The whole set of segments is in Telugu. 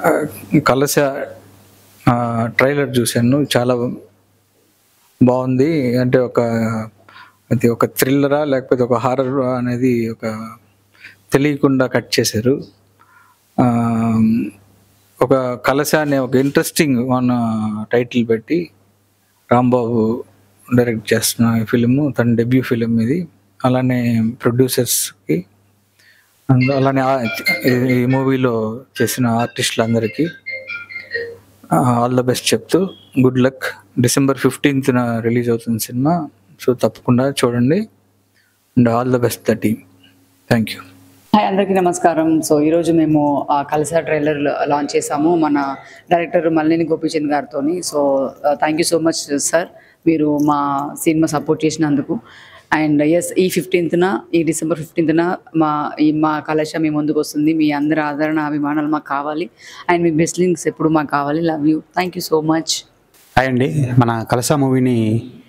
ఆ, కలశ ఆ, ట్రైలర్ చూశాను చాలా బాగుంది అంటే ఒక అది ఒక థ్రిల్లరా లేకపోతే ఒక హారర్ అనేది ఒక తెలియకుండా కట్ చేశారు ఆ, ఒక కలశ అనే ఒక ఇంట్రెస్టింగ్ మన టైటిల్ పెట్టి రాంబాబు డైరెక్ట్ చేస్తున్న ఈ ఫిలిము తన డెబ్యూ ఫిలిం ఇది అలానే ప్రొడ్యూసర్స్కి అండ్ అలానే ఆ- ఈ- ఈ మూవీలో చేసిన ఆర్టిస్టులందరికీ ఆల్ ద బెస్ట్ చెప్తూ గుడ్ లక్ డిసెంబర్ ఫిఫ్టీన్త్న రిలీజ్ అవుతుంది సినిమా సో తప్పకుండా చూడండి and all the best the team thank you hi అందరికీ నమస్కారం సో ఈరోజు మేము ఆ కలసా ట్రైలర్ లాంచ్ చేసాము మన డైరెక్టర్ మల్లిని గోపీచంద్ గారితో so thank you so much sir మీరు మా సినిమా సపోర్ట్ చేసినందుకు అండ్ ఎస్ ఈ ఫిఫ్టీన్త్న ఈ డిసెంబర్ ఫిఫ్టీన్త్న మా ఈ మా కలశ మీ ముందుకు వస్తుంది మీ అందరి ఆదరణ అభిమానాలు మాకు కావాలి అండ్ మీ బెస్ట్ లింక్స్ ఎప్పుడు మాకు కావాలి love you thank you so much hi అండి మన కలసా మూవీని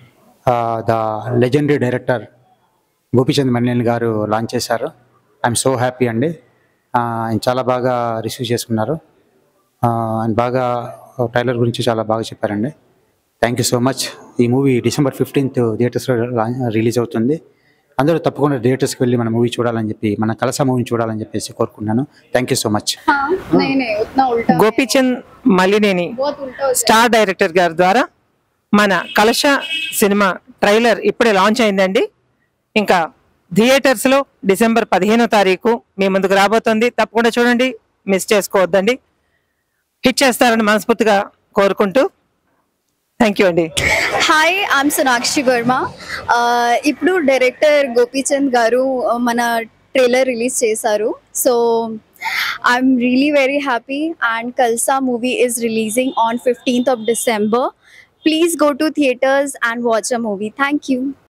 the legendary director Gopichand Manneni గారు లాంచ్ చేశారు ఐఎమ్ సో హ్యాపీ అండి ఆ, ఆయన చాలా బాగా రిసీవ్ చేసుకున్నారు ఆ, ఆయన బాగా ట్రైలర్ గురించి చాలా బాగా చెప్పారండి థ్యాంక్ యూ సో మచ్ ఈ మూవీ డిసెంబర్ ఫిఫ్టీన్త్ థియేటర్స్లో రిలీజ్ అవుతుంది అందరూ తప్పకుండా థియేటర్స్కి వెళ్ళి మన మూవీ చూడాలని చెప్పి మన కలసా మూవీని చూడాలని చెప్పేసి కోరుకుంటున్నాను థ్యాంక్ యూ సో మచ్ हाँ नहीं नहीं उतना उल्टा గోపీచంద్ మలినేని बहुत उल्टा हो స్టార్ డైరెక్టర్ గారి ద్వారా మన కలశ సినిమా ట్రైలర్ ఇప్పుడే లాంచ్ అయిందండి ఇంకా థియేటర్స్లో డిసెంబర్ పదిహేనో తారీఖు మీ ముందుకు రాబోతుంది తప్పకుండా చూడండి మిస్ చేసుకోవద్దండి హిట్ చేస్తారని మనస్ఫూర్తిగా కోరుకుంటూ థ్యాంక్ యూ అండి హాయ్ ఐమ్ సోనాక్షి వర్మ ఇప్పుడు డైరెక్టర్ గోపీచంద్ గారు uh, మన ట్రైలర్ రిలీజ్ చేశారు so I'm really very happy and Kalsa movie is releasing on fifteenth of December please go to theatres and watch a movie thank you